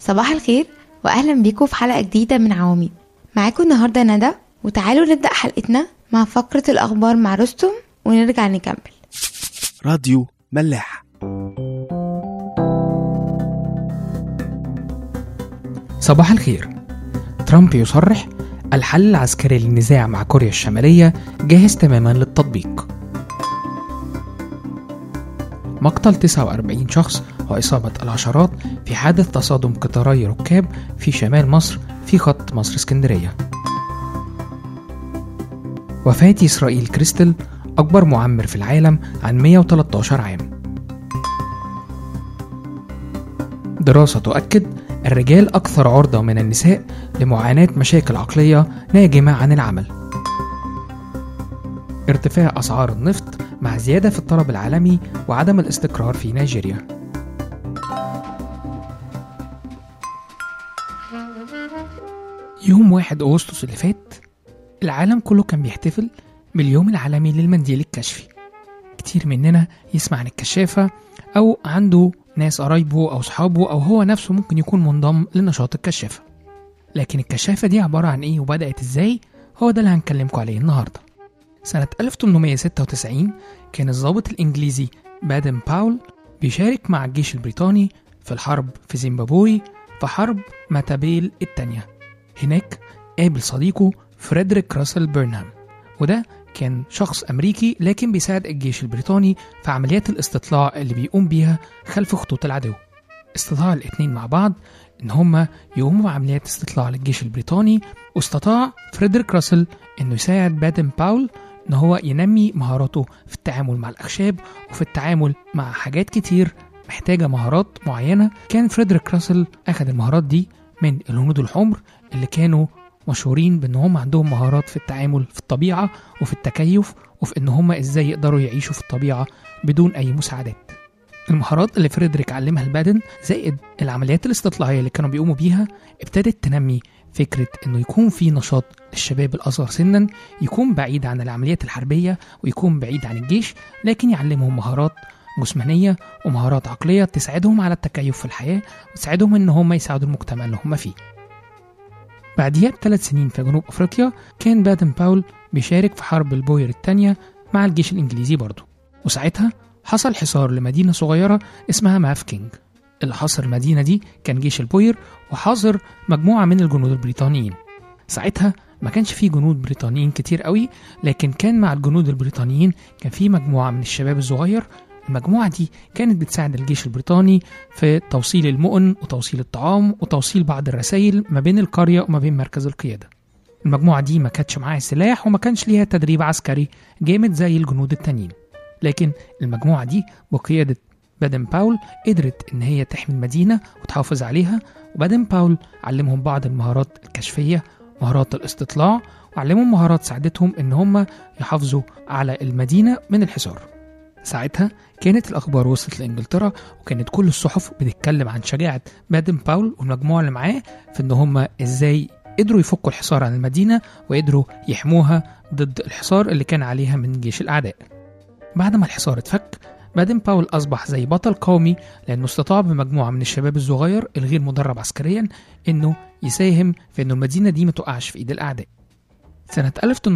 صباح الخير واهلا بيكم في حلقه جديده من عواميد معاكم النهارده ندى وتعالوا نبدا حلقتنا مع فقره الاخبار مع رستم ونرجع نكمل راديو ملاح صباح الخير ترامب يصرح الحل العسكري للنزاع مع كوريا الشمالية جاهز تماما للتطبيق مقتل 49 شخص وإصابة العشرات في حادث تصادم قطاري ركاب في شمال مصر في خط مصر اسكندرية وفاة إسرائيل كريستل أكبر معمر في العالم عن 113 عام دراسة تؤكد الرجال أكثر عرضة من النساء لمعاناة مشاكل عقلية ناجمة عن العمل ارتفاع أسعار النفط مع زيادة في الطلب العالمي وعدم الاستقرار في نيجيريا يوم 1 أغسطس اللي فات العالم كله كان بيحتفل باليوم العالمي للمنديل الكشفي كتير مننا يسمع عن الكشافة أو عنده ناس قرايبه أو صحابه أو هو نفسه ممكن يكون منضم لنشاط الكشافة لكن الكشافة دي عبارة عن إيه وبدأت إزاي هو ده اللي هنكلمكم عليه النهاردة سنة 1896 كان الضابط الإنجليزي بادن باول بيشارك مع الجيش البريطاني في الحرب في زيمبابوي في حرب ماتابيل التانية هناك قابل صديقه فريدريك راسل بيرنهام وده كان شخص أمريكي لكن بيساعد الجيش البريطاني في عمليات الاستطلاع اللي بيقوم بيها خلف خطوط العدو استطاع الاتنين مع بعض إن هما يقوموا بعمليات استطلاع للجيش البريطاني واستطاع فريدريك راسل إنه يساعد بادن باول إن هو ينمي مهاراته في التعامل مع الأخشاب وفي التعامل مع حاجات كتير محتاجة مهارات معينة كان فريدريك راسل أخذ المهارات دي من الهنود الحمر اللي كانوا مشهورين بان هم عندهم مهارات في التعامل في الطبيعه وفي التكيف وفي ان هم ازاي يقدروا يعيشوا في الطبيعه بدون اي مساعدات المهارات اللي فريدريك علمها البادن زائد العمليات الاستطلاعيه اللي كانوا بيقوموا بيها ابتدت تنمي فكره انه يكون في نشاط للشباب الاصغر سنا يكون بعيد عن العمليات الحربيه ويكون بعيد عن الجيش لكن يعلمهم مهارات جسمانيه ومهارات عقليه تساعدهم على التكيف في الحياه وتساعدهم ان هم يساعدوا المجتمع اللي هم فيه بعديها بثلاث سنين في جنوب أفريقيا كان بادن باول بيشارك في حرب البوير الثانية مع الجيش الإنجليزي برضه وساعتها حصل حصار لمدينة صغيرة اسمها مافكينج اللي حاصر المدينة دي كان جيش البوير وحاصر مجموعة من الجنود البريطانيين ساعتها ما كانش في جنود بريطانيين كتير قوي لكن كان مع الجنود البريطانيين كان في مجموعة من الشباب الصغير المجموعة دي كانت بتساعد الجيش البريطاني في توصيل المؤن وتوصيل الطعام وتوصيل بعض الرسائل ما بين القرية وما بين مركز القيادة المجموعة دي ما كانتش معاها سلاح وما كانش ليها تدريب عسكري جامد زي الجنود التانيين لكن المجموعة دي بقيادة بادن باول قدرت إن هي تحمي المدينة وتحافظ عليها وبادن باول علمهم بعض المهارات الكشفية مهارات الاستطلاع وعلمهم مهارات ساعدتهم إن هم يحافظوا على المدينة من الحصار ساعتها كانت الأخبار وصلت لإنجلترا وكانت كل الصحف بتتكلم عن شجاعة بادن باول والمجموعة اللي معاه في إن هم إزاي قدروا يفكوا الحصار عن المدينة وقدروا يحموها ضد الحصار اللي كان عليها من جيش الأعداء بعد ما الحصار اتفك بادن باول أصبح زي بطل قومي لأنه استطاع بمجموعة من الشباب الصغير الغير مدرب عسكريا إنه يساهم في إنه المدينة دي ما تقعش في إيد الأعداء سنة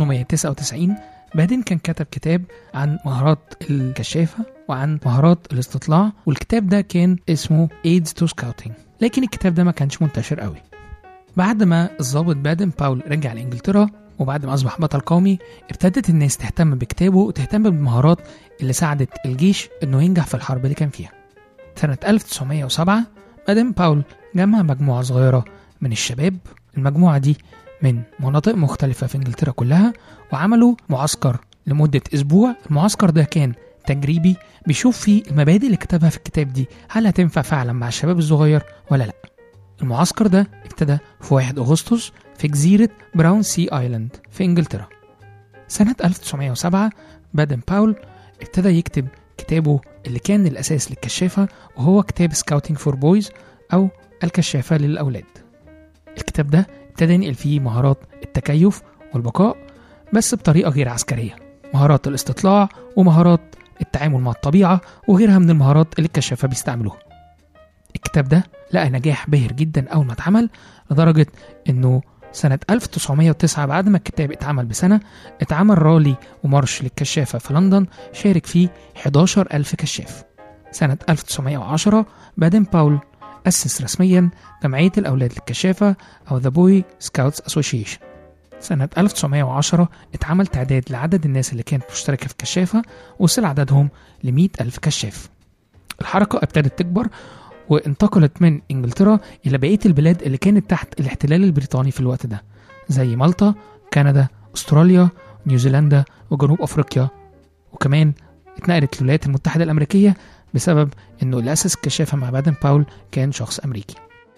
1899 بادن كان كتب كتاب عن مهارات الكشافة وعن مهارات الاستطلاع والكتاب ده كان اسمه AIDS to Scouting لكن الكتاب ده ما كانش منتشر قوي بعد ما الضابط بادن باول رجع لإنجلترا وبعد ما أصبح بطل قومي ابتدت الناس تهتم بكتابه وتهتم بالمهارات اللي ساعدت الجيش إنه ينجح في الحرب اللي كان فيها سنة 1907 بادن باول جمع مجموعة صغيرة من الشباب المجموعة دي من مناطق مختلفة في انجلترا كلها وعملوا معسكر لمدة أسبوع المعسكر ده كان تجريبي بيشوف فيه المبادئ اللي كتبها في الكتاب دي هل هتنفع فعلا مع الشباب الصغير ولا لا المعسكر ده ابتدى في 1 أغسطس في جزيرة براون سي آيلاند في إنجلترا سنة 1907 بادن باول ابتدى يكتب كتابه اللي كان الأساس للكشافة وهو كتاب سكاوتينج فور بويز أو الكشافة للأولاد الكتاب ده ابتدى ينقل فيه مهارات التكيف والبقاء بس بطريقة غير عسكرية مهارات الاستطلاع ومهارات التعامل مع الطبيعة وغيرها من المهارات اللي الكشافة بيستعملوها الكتاب ده لقى نجاح باهر جدا أول ما اتعمل لدرجة إنه سنة 1909 بعد ما الكتاب اتعمل بسنة اتعمل رالي ومارش للكشافة في لندن شارك فيه 11 ألف كشاف سنة 1910 بادن باول أسس رسميا جمعية الأولاد للكشافة أو The Boy Scouts Association سنة 1910 اتعمل تعداد لعدد الناس اللي كانت مشتركة في الكشافة وصل عددهم ل 100 ألف كشاف الحركة ابتدت تكبر وانتقلت من انجلترا الى بقيه البلاد اللي كانت تحت الاحتلال البريطاني في الوقت ده زي مالطا كندا استراليا نيوزيلندا وجنوب افريقيا وكمان اتنقلت للولايات المتحده الامريكيه بسبب انه اللي اسس الكشافه مع بادن باول كان شخص امريكي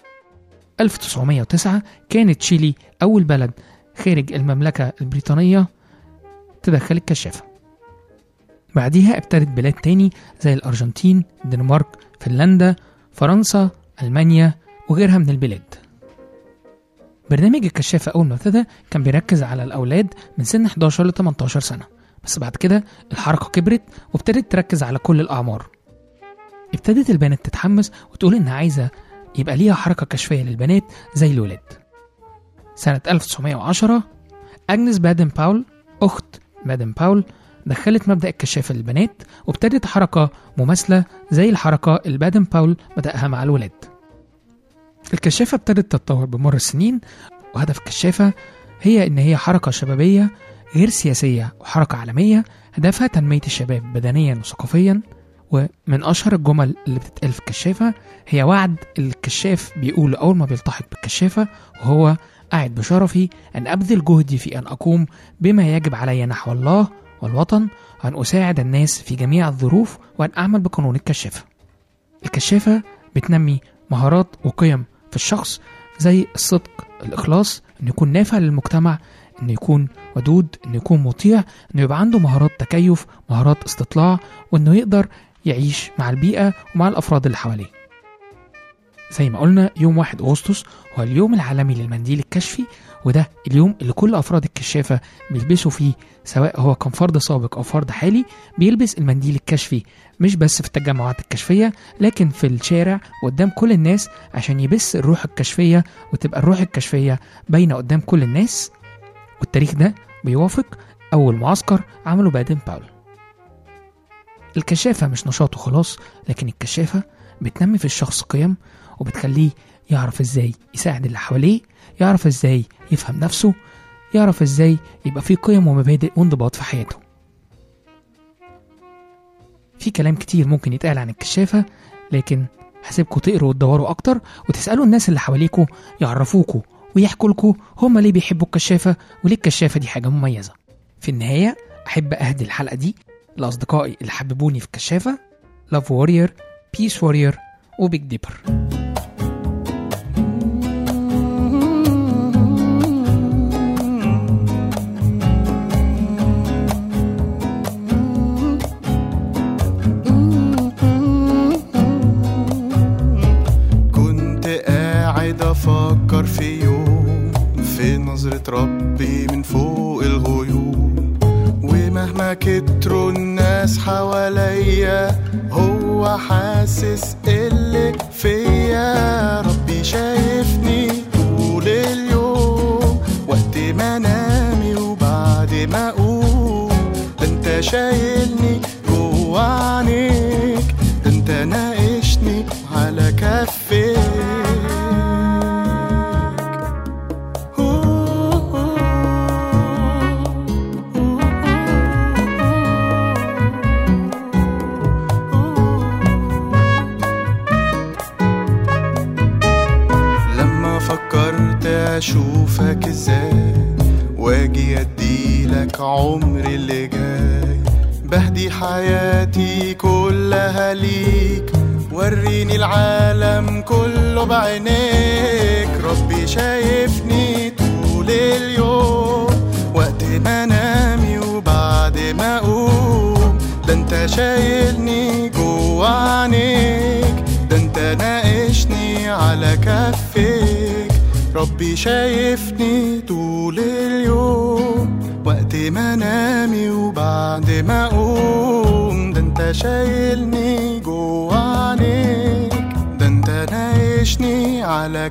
1909 كانت تشيلي اول بلد خارج المملكه البريطانيه تدخل الكشافه بعديها ابتدت بلاد تاني زي الارجنتين الدنمارك فنلندا فرنسا ألمانيا وغيرها من البلاد برنامج الكشافة أول ما ابتدى كان بيركز على الأولاد من سن 11 ل 18 سنة بس بعد كده الحركة كبرت وابتدت تركز على كل الأعمار ابتدت البنات تتحمس وتقول إنها عايزة يبقى ليها حركة كشفية للبنات زي الولاد سنة 1910 أجنس بادن باول أخت بادن باول دخلت مبدأ الكشافة للبنات وابتدت حركة مماثلة زي الحركة اللي بادن باول بدأها مع الولاد الكشافة ابتدت تتطور بمر السنين وهدف الكشافة هي إن هي حركة شبابية غير سياسية وحركة عالمية هدفها تنمية الشباب بدنيا وثقافيا ومن أشهر الجمل اللي بتتقال في الكشافة هي وعد الكشاف بيقول أول ما بيلتحق بالكشافة وهو أعد بشرفي أن أبذل جهدي في أن أقوم بما يجب علي نحو الله والوطن وأن أساعد الناس في جميع الظروف وأن أعمل بقانون الكشافة الكشافة بتنمي مهارات وقيم في الشخص زي الصدق الإخلاص إنه يكون نافع للمجتمع إنه يكون ودود إنه يكون مطيع إنه يبقى عنده مهارات تكيف مهارات استطلاع وإنه يقدر يعيش مع البيئة ومع الأفراد اللي حواليه زي ما قلنا يوم 1 أغسطس هو اليوم العالمي للمنديل الكشفي وده اليوم اللي كل أفراد الكشافة بيلبسوا فيه سواء هو كان فرد سابق أو فرد حالي بيلبس المنديل الكشفي مش بس في التجمعات الكشفية لكن في الشارع قدام كل الناس عشان يبث الروح الكشفية وتبقى الروح الكشفية باينة قدام كل الناس والتاريخ ده بيوافق أول معسكر عمله بادن باول الكشافة مش نشاط وخلاص لكن الكشافة بتنمي في الشخص قيم وبتخليه يعرف ازاي يساعد اللي حواليه يعرف ازاي يفهم نفسه يعرف ازاي يبقى فيه قيم ومبادئ وانضباط في حياته في كلام كتير ممكن يتقال عن الكشافة لكن هسيبكم تقروا وتدوروا أكتر وتسألوا الناس اللي حواليكوا يعرفوكوا ويحكوا لكم هما ليه بيحبوا الكشافة وليه الكشافة دي حاجة مميزة في النهاية أحب أهدي الحلقة دي لأصدقائي اللي حببوني في الكشافة لاف وورير بيس وورير وبيج ديبر كنت قاعد افكر في يوم في نظرة ربي من فوق الغيوم ومهما كتروا الناس حواليا هو حاسس اللي فيا ربي شايفني طول اليوم وقت ما انامي وبعد ما اقوم ده انت شايلني جوا عينيك ده انت ناقشني على كفيك لما فكرت اشوفك ازاي واجي اديلك عمري اللي جاي بهدي حياتي كلها ليك وريني العالم كله بعينيك ربي شايفني طول اليوم وقت ما انامي وبعد ما اقوم ده انت شايلني جوا عينيك ده انت ناقشني على كفيك ربي شايفني طول اليوم وقت ما انامي وبعد ما اقوم ده انت شايلني جوا عينيك ده انت ناقشني على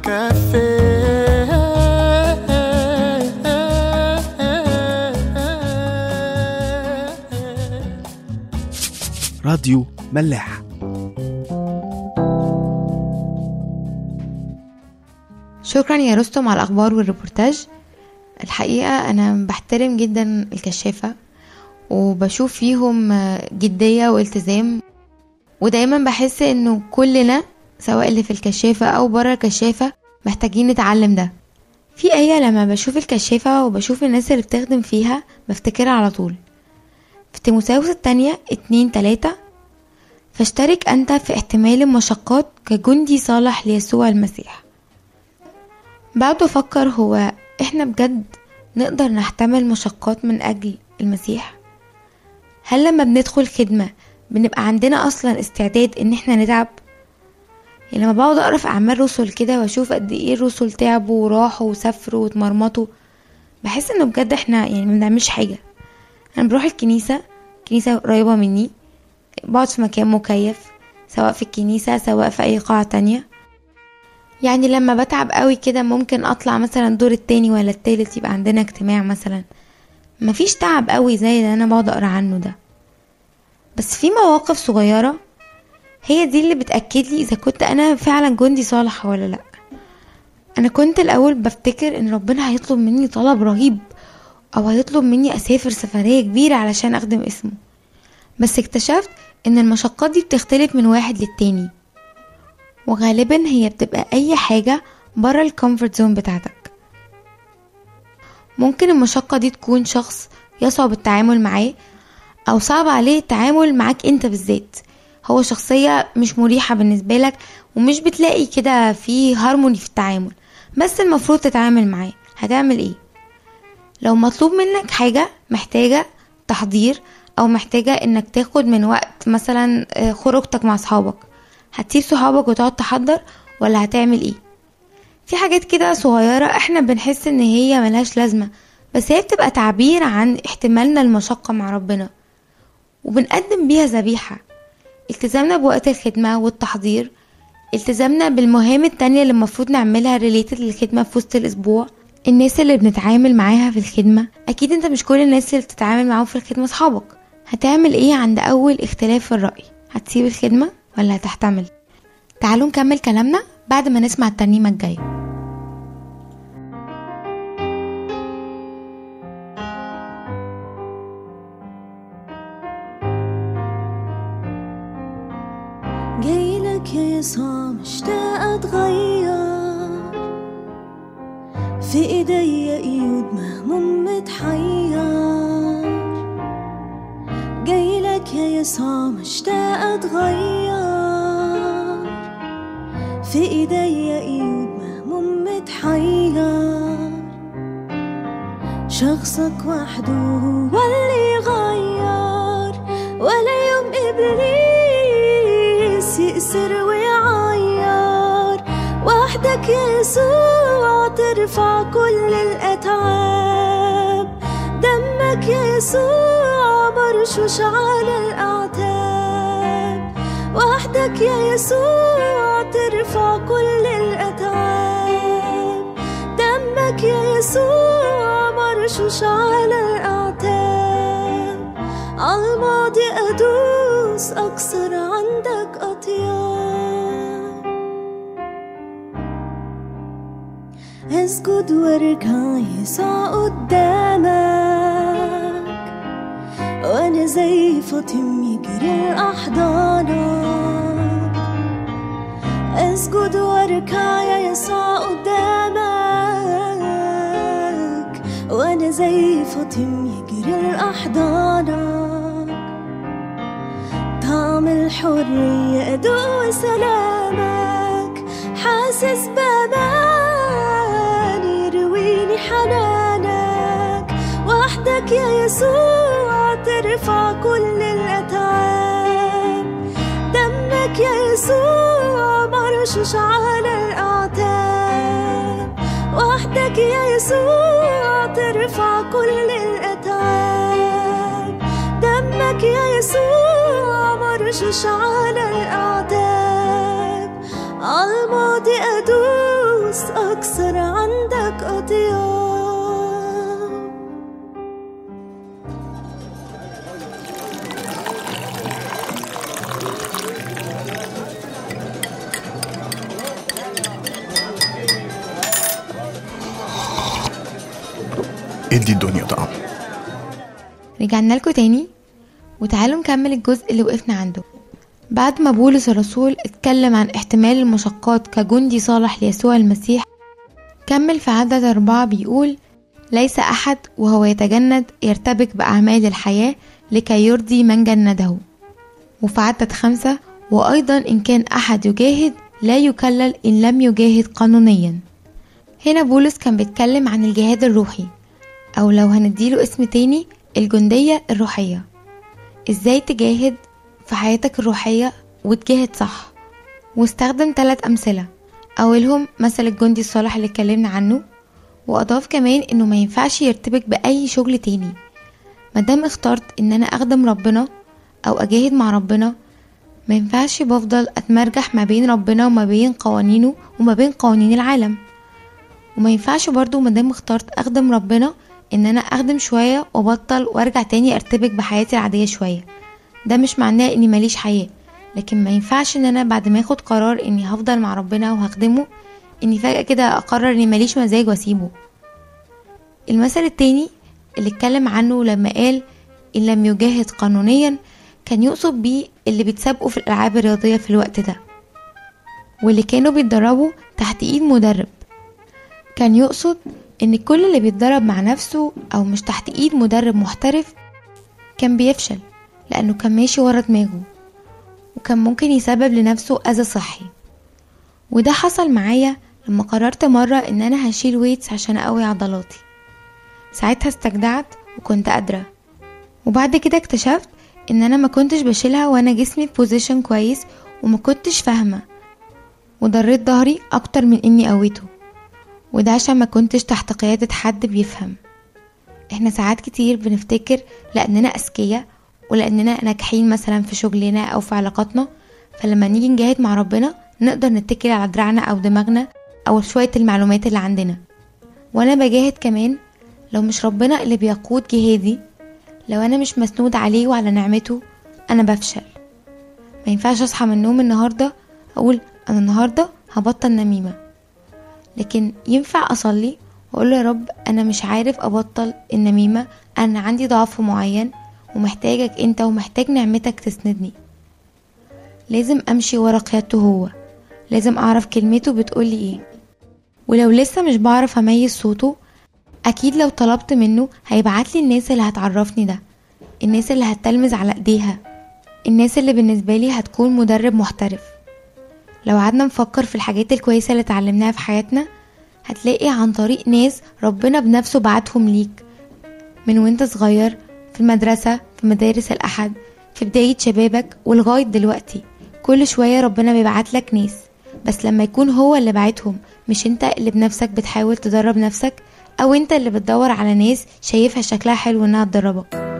كفيه راديو ملاح شكرا يا رستم على الأخبار والريبورتاج الحقيقة أنا بحترم جدا الكشافة وبشوف فيهم جدية والتزام ودايما بحس انه كلنا سواء اللي في الكشافة او برا الكشافة محتاجين نتعلم ده في آية لما بشوف الكشافة وبشوف الناس اللي بتخدم فيها بفتكرها على طول في تيموثاوس التانية اتنين تلاتة فاشترك أنت في احتمال المشقات كجندي صالح ليسوع المسيح بعد أفكر هو إحنا بجد نقدر نحتمل مشقات من أجل المسيح هل لما بندخل خدمة بنبقى عندنا أصلا استعداد إن إحنا نتعب يعني لما بقعد أقرأ في أعمال رسل كده وأشوف قد إيه الرسل تعبوا وراحوا وسافروا واتمرمطوا بحس إنه بجد إحنا يعني ما بنعملش حاجة أنا بروح الكنيسة كنيسة قريبة مني بقعد في مكان مكيف سواء في الكنيسة سواء في أي قاعة تانية يعني لما بتعب قوي كده ممكن أطلع مثلا الدور التاني ولا التالت يبقى عندنا اجتماع مثلا مفيش تعب قوي زي اللي أنا بقعد أقرأ عنه ده بس في مواقف صغيرة هي دي اللي بتأكد لي إذا كنت أنا فعلا جندي صالح ولا لأ أنا كنت الأول بفتكر إن ربنا هيطلب مني طلب رهيب أو هيطلب مني أسافر سفرية كبيرة علشان أخدم اسمه بس اكتشفت إن المشقات دي بتختلف من واحد للتاني وغالبا هي بتبقى أي حاجة برا الكومفورت زون بتاعتك ممكن المشقة دي تكون شخص يصعب التعامل معاه أو صعب عليه التعامل معاك أنت بالذات هو شخصية مش مريحة بالنسبة لك ومش بتلاقي كده في هارموني في التعامل بس المفروض تتعامل معاه هتعمل ايه لو مطلوب منك حاجة محتاجة تحضير او محتاجة انك تاخد من وقت مثلا آه، خروجتك مع صحابك هتسيب صحابك وتقعد تحضر ولا هتعمل ايه في حاجات كده صغيرة احنا بنحس ان هي ملهاش لازمة بس هي بتبقى تعبير عن احتمالنا المشقة مع ربنا وبنقدم بيها ذبيحة التزامنا بوقت الخدمة والتحضير التزامنا بالمهام التانية اللي المفروض نعملها ريليتد للخدمة في وسط الأسبوع الناس اللي بنتعامل معاها في الخدمة أكيد انت مش كل الناس اللي بتتعامل معاهم في الخدمة صحابك هتعمل ايه عند أول اختلاف في الرأي هتسيب الخدمة ولا هتحتمل تعالوا نكمل كلامنا بعد ما نسمع الترنيمة الجاية جايلك يا يسوع مشتاق اتغير في ايديا ايود مهموم متحير جايلك يا يسوع مشتاق اتغير في ايديا ايود مهموم متحير شخصك وحده هو اللي يغير ولا يوم ابليس يأسر ويعير وحدك يا يسوع ترفع كل الأتعاب دمك يا يسوع مرشوش على الأعتاب وحدك يا يسوع ترفع كل الأتعاب دمك يا يسوع مرشوش على الأعتاب عالماضي أدوس أكسر عندك أطياب اسجد واركع يسوع قدامك وانا زي فاطم يجري لأحضانك اسجد واركع يا يسوع قدامك وانا زي فاطم يجري لأحضانك طعم الحرية أدوق سلامك حاسس بأمان يرويني حنانك وحدك يا يسوع ترفع كل الأتعاب دمك يا يسوع مرشوش على الأعتاب وحدك يا يسوع ترفع كل الأتعاب دمك يا يسوع مرشوش على الأعتاب عالماضي أدوس الخطيئة ادي الدنيا طعم رجعنا لكم تاني وتعالوا نكمل الجزء اللي وقفنا عنده بعد ما بولس الرسول اتكلم عن احتمال المشقات كجندي صالح ليسوع المسيح كمل في عدد أربعة بيقول ليس أحد وهو يتجند يرتبك بأعمال الحياة لكي يرضي من جنده وفي عدد خمسة وأيضا إن كان أحد يجاهد لا يكلل إن لم يجاهد قانونيا هنا بولس كان بيتكلم عن الجهاد الروحي أو لو هنديله اسم تاني الجندية الروحية ازاي تجاهد في حياتك الروحية وتجاهد صح واستخدم ثلاث أمثلة أولهم مثل الجندي الصالح اللي اتكلمنا عنه وأضاف كمان إنه ما ينفعش يرتبك بأي شغل تاني مادام اخترت إن أنا أخدم ربنا أو أجاهد مع ربنا ما ينفعش بفضل أتمرجح ما بين ربنا وما بين قوانينه وما بين قوانين العالم وما ينفعش برضو مادام اخترت أخدم ربنا إن أنا أخدم شوية وبطل وأرجع تاني أرتبك بحياتي العادية شوية ده مش معناه إني ماليش حياة لكن ما ينفعش إن أنا بعد ما أخد قرار إني هفضل مع ربنا وهخدمه إني فجأة كده أقرر إني ماليش مزاج وأسيبه المثل التاني اللي اتكلم عنه لما قال إن لم يجاهد قانونيا كان يقصد بيه اللي بيتسابقوا في الألعاب الرياضية في الوقت ده واللي كانوا بيتدربوا تحت إيد مدرب كان يقصد إن كل اللي بيتدرب مع نفسه أو مش تحت إيد مدرب محترف كان بيفشل لأنه كان ماشي ورا دماغه وكان ممكن يسبب لنفسه أذى صحي وده حصل معايا لما قررت مرة إن أنا هشيل ويتس عشان أقوي عضلاتي ساعتها استجدعت وكنت قادرة وبعد كده اكتشفت إن أنا ما كنتش بشيلها وأنا جسمي في بوزيشن كويس وما كنتش فاهمة وضريت ظهري أكتر من إني قويته وده عشان ما كنتش تحت قيادة حد بيفهم احنا ساعات كتير بنفتكر لأننا أذكياء ولأننا ناجحين مثلا في شغلنا أو في علاقاتنا فلما نيجي نجاهد مع ربنا نقدر نتكل على دراعنا أو دماغنا أو شوية المعلومات اللي عندنا وأنا بجاهد كمان لو مش ربنا اللي بيقود جهادي لو أنا مش مسنود عليه وعلى نعمته أنا بفشل ما ينفعش أصحى من النوم النهاردة أقول أنا النهاردة هبطل نميمة لكن ينفع أصلي وأقول له يا رب أنا مش عارف أبطل النميمة أنا عندي ضعف معين ومحتاجك أنت ومحتاج نعمتك تسندني لازم أمشي ورا قيادته هو لازم أعرف كلمته بتقولي إيه ولو لسه مش بعرف أميز صوته أكيد لو طلبت منه هيبعتلي الناس اللي هتعرفني ده الناس اللي هتلمز على ايديها الناس اللي بالنسبة لي هتكون مدرب محترف لو قعدنا نفكر في الحاجات الكويسة اللي اتعلمناها في حياتنا هتلاقي عن طريق ناس ربنا بنفسه بعتهم ليك من وانت صغير في المدرسة في مدارس الأحد في بداية شبابك ولغاية دلوقتي كل شوية ربنا بيبعت لك ناس بس لما يكون هو اللي بعتهم مش انت اللي بنفسك بتحاول تدرب نفسك او انت اللي بتدور على ناس شايفها شكلها حلو انها تدربك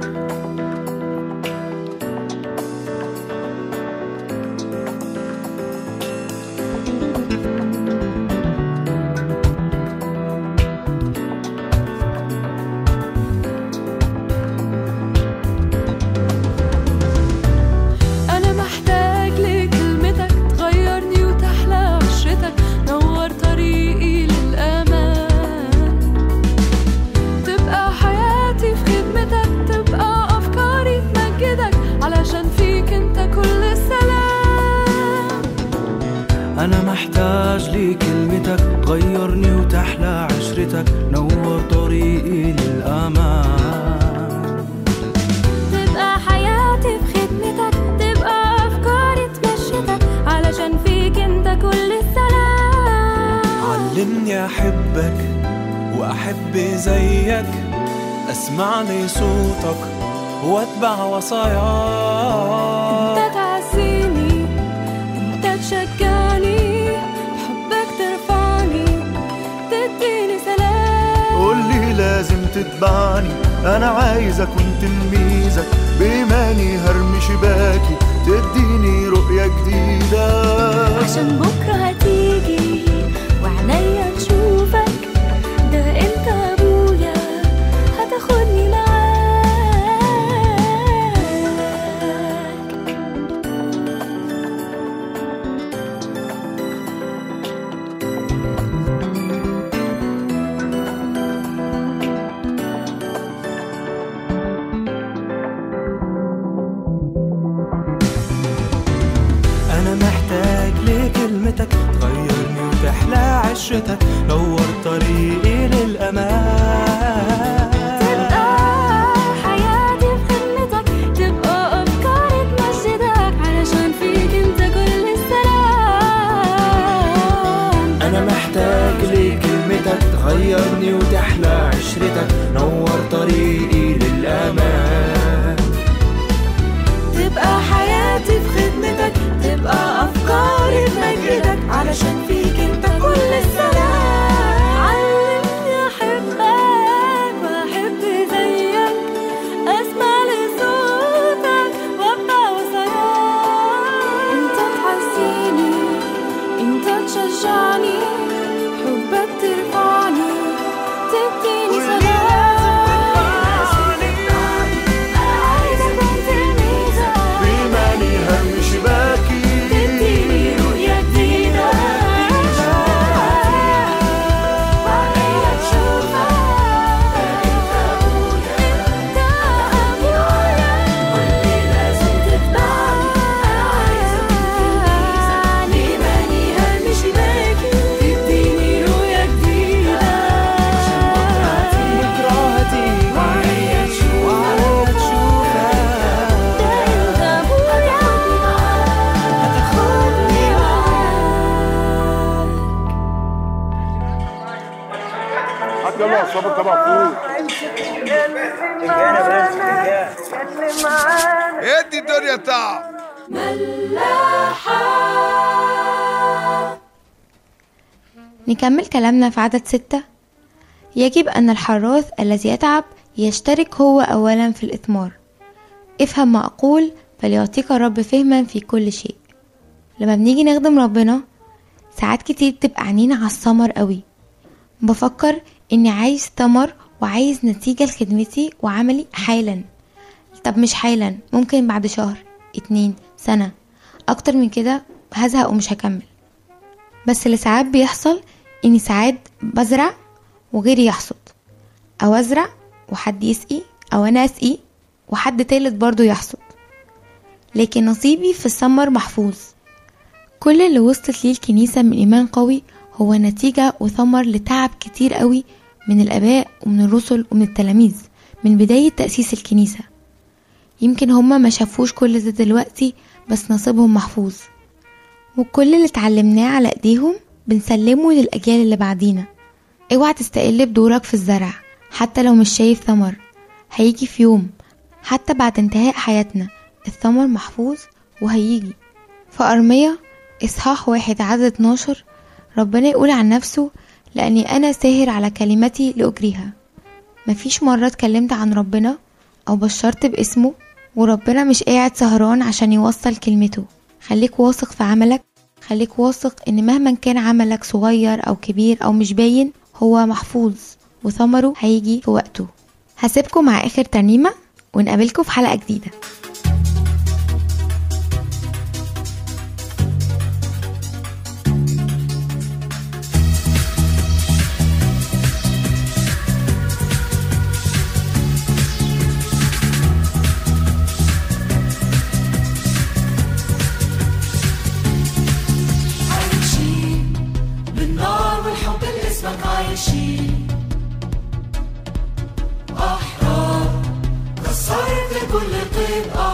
أنا محتاج لكلمتك تغيرني وتحلى عشرتك نور طريقي للأمان تبقى حياتي في خدمتك تبقى أفكاري تمجدك علشان فيك أنت كل السلام أنا محتاج لكلمتك تغيرني وتحلى عشرتك نور طريقي للأمان تبقى حياتي في خدمتك تبقى أفكاري تمشيتك علشان فيك أنت كل السلام علمني أحبك وأحب زيك أسمع لصوتك وأتبع وصاياك انت تعزيني انت تشجعني بحبك ترفعني تديني سلام قولي لازم تتبعني انا عايز اكون تلميذك بإيماني هرمي شباكي تديني رؤية جديدة عشان بكرة هتيجي وعليا تشوفك ده أنا محتاج لكلمتك تغيرني وتحلى عشرتك نور طريقي للأمان تبقى حياتي بخدمتك تبقى أفكاري تمجدك علشان فيك انت كل السلام أنا محتاج لكلمتك تغيرني وتحلى عشرتك نور طريقي للأمان تبقى حياتي في خدمتك تبقى أفكاري في مجدك علشان فيك انت كل السلام علمني أحبك وأحب زيك أسمع لصوتك وأبقى وصاياك انت تحسيني انت تشجعني حبك ترفعني تديني سلام عايزة أكون تلميذك بإيماني هم شباكي تديني رؤية جديدة وعيني تشوفك أنت أبويا واللي لازم تتبعني أنا عايزة أكون تلميذك بإيماني هرمي شباكي تديني رؤية جديدة بكرة هتيجي وعليا تشوفك ده أنت أبويا هتاخدني معاك حتى يلا الصبر تبع فوق ادي الدنيا تعب نكمل كلامنا في عدد ستة يجب أن الحراث الذي يتعب يشترك هو أولا في الإثمار افهم ما أقول فليعطيك الرب فهما في كل شيء لما بنيجي نخدم ربنا ساعات كتير تبقى عينينا على الثمر قوي بفكر إني عايز ثمر وعايز نتيجة لخدمتي وعملي حالا طب مش حالا ممكن بعد شهر اتنين سنة أكتر من كده هزهق ومش هكمل بس اللي ساعات بيحصل اني ساعات بزرع وغيري يحصد او ازرع وحد يسقي او انا اسقي وحد تالت برضو يحصد لكن نصيبي في الثمر محفوظ كل اللي وصلت ليه الكنيسة من إيمان قوي هو نتيجة وثمر لتعب كتير قوي من الآباء ومن الرسل ومن التلاميذ من بداية تأسيس الكنيسة يمكن هما ما شافوش كل ده دلوقتي بس نصيبهم محفوظ وكل اللي اتعلمناه على ايديهم بنسلمه للأجيال اللي بعدينا اوعى تستقل بدورك في الزرع حتى لو مش شايف ثمر هيجي في يوم حتى بعد انتهاء حياتنا الثمر محفوظ وهيجي في أرمية إصحاح واحد عدد 12 ربنا يقول عن نفسه لأني أنا ساهر على كلمتي لأجريها مفيش مرة اتكلمت عن ربنا أو بشرت باسمه وربنا مش قاعد سهران عشان يوصل كلمته خليك واثق في عملك خليك واثق ان مهما كان عملك صغير او كبير او مش باين هو محفوظ وثمره هيجي في وقته هسيبكم مع اخر ترنيمة ونقابلكم في حلقة جديدة عايشين بالنار والحب اللي اسمك عايشين أحرار كسرت كل طيب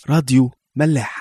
راديو ملاح